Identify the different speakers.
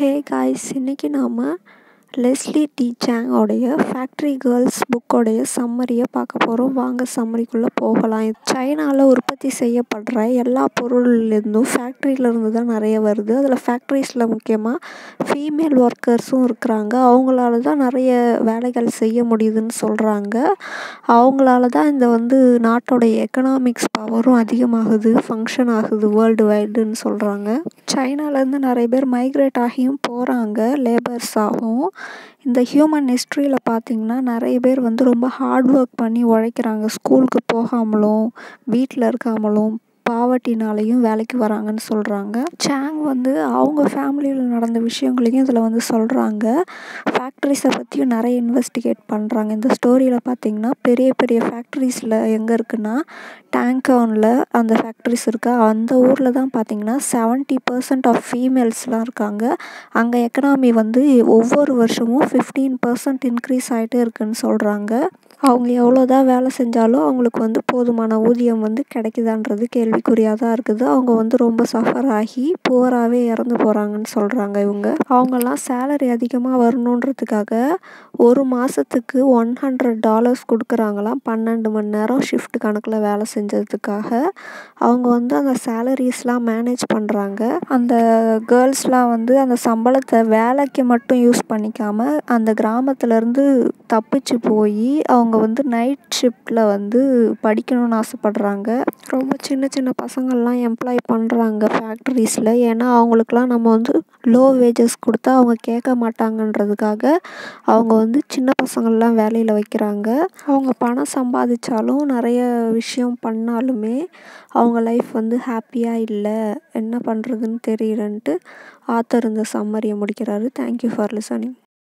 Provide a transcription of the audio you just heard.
Speaker 1: ஹே guys இன்னைக்கு நாம் Leslie T சாங்கோடைய ஃபேக்ட்ரி கேர்ள்ஸ் புக்கோடைய சம்மரியை பார்க்க போகிறோம் வாங்க சம்மரிக்குள்ளே போகலாம் சைனாவில் உற்பத்தி செய்யப்படுற எல்லா பொருள்லேருந்தும் ஃபேக்ட்ரியிலேருந்து தான் நிறைய வருது அதில் ஃபேக்ட்ரிஸில் முக்கியமாக ஃபீமேல் ஒர்க்கர்ஸும் இருக்கிறாங்க அவங்களால தான் நிறைய வேலைகள் செய்ய முடியுதுன்னு சொல்கிறாங்க அவங்களால தான் இந்த வந்து நாட்டோடைய எக்கனாமிக்ஸ் பவரும் அதிகமாகுது ஃபங்க்ஷன் ஆகுது வேர்ல்டு வைடுன்னு சொல்கிறாங்க சைனாலேருந்து நிறைய பேர் மைக்ரேட் ஆகியும் போகிறாங்க லேபர்ஸாகவும் இந்த ஹியூமன் ஹிஸ்ட்ரியில் பார்த்திங்கன்னா நிறைய பேர் வந்து ரொம்ப ஹார்ட் ஒர்க் பண்ணி உழைக்கிறாங்க ஸ்கூலுக்கு போகாமலும் வீட்டில் இருக்காமலும் பாவர்ட்டினாலையும் வேலைக்கு வராங்கன்னு சொல்கிறாங்க சாங் வந்து அவங்க ஃபேமிலியில் நடந்த விஷயங்களையும் இதில் வந்து சொல்கிறாங்க ஃபேக்ட்ரிஸை பற்றியும் நிறைய இன்வெஸ்டிகேட் பண்ணுறாங்க இந்த ஸ்டோரியில் பார்த்திங்கன்னா பெரிய பெரிய ஃபேக்ட்ரிஸில் எங்கே இருக்குன்னா டேங்கவுனில் அந்த ஃபேக்ட்ரிஸ் இருக்கா அந்த ஊரில் தான் பார்த்திங்கன்னா செவன்ட்டி பர்சன்ட் ஆஃப் ஃபீமேல்ஸ்லாம் இருக்காங்க அங்கே எக்கனாமி வந்து ஒவ்வொரு வருஷமும் ஃபிஃப்டீன் பர்சன்ட் இன்க்ரீஸ் ஆகிட்டே இருக்குன்னு சொல்கிறாங்க அவங்க எவ்வளோ தான் வேலை செஞ்சாலும் அவங்களுக்கு வந்து போதுமான ஊதியம் வந்து கிடைக்குதான்றது கேள்விக்குறியாக தான் இருக்குது அவங்க வந்து ரொம்ப சஃபர் ஆகி புவராகவே இறந்து போகிறாங்கன்னு சொல்கிறாங்க இவங்க அவங்கெல்லாம் சேலரி அதிகமாக வரணுன்றதுக்காக ஒரு மாதத்துக்கு ஒன் ஹண்ட்ரட் டாலர்ஸ் கொடுக்குறாங்களாம் பன்னெண்டு மணி நேரம் ஷிஃப்ட் கணக்கில் வேலை செஞ்சதுக்காக அவங்க வந்து அந்த சேலரிஸ்லாம் மேனேஜ் பண்ணுறாங்க அந்த கேர்ள்ஸ்லாம் வந்து அந்த சம்பளத்தை வேலைக்கு மட்டும் யூஸ் பண்ணிக்காமல் அந்த கிராமத்துலேருந்து தப்பிச்சு போய் அவங்க வந்து நைட் ஷிஃப்ட்டில் வந்து படிக்கணும்னு ஆசைப்பட்றாங்க ரொம்ப சின்ன சின்ன பசங்கள்லாம் எம்ப்ளாய் பண்ணுறாங்க ஃபேக்ட்ரிஸில் ஏன்னா அவங்களுக்குலாம் நம்ம வந்து லோ வேஜஸ் கொடுத்தா அவங்க கேட்க மாட்டாங்கன்றதுக்காக அவங்க வந்து சின்ன பசங்கள்லாம் வேலையில் வைக்கிறாங்க அவங்க பணம் சம்பாதிச்சாலும் நிறைய விஷயம் பண்ணாலுமே அவங்க லைஃப் வந்து ஹாப்பியாக இல்லை என்ன பண்ணுறதுன்னு தெரியலன்ட்டு ஆத்தர் இந்த சம்மரியை முடிக்கிறாரு தேங்க்யூ ஃபார் லிசனிங்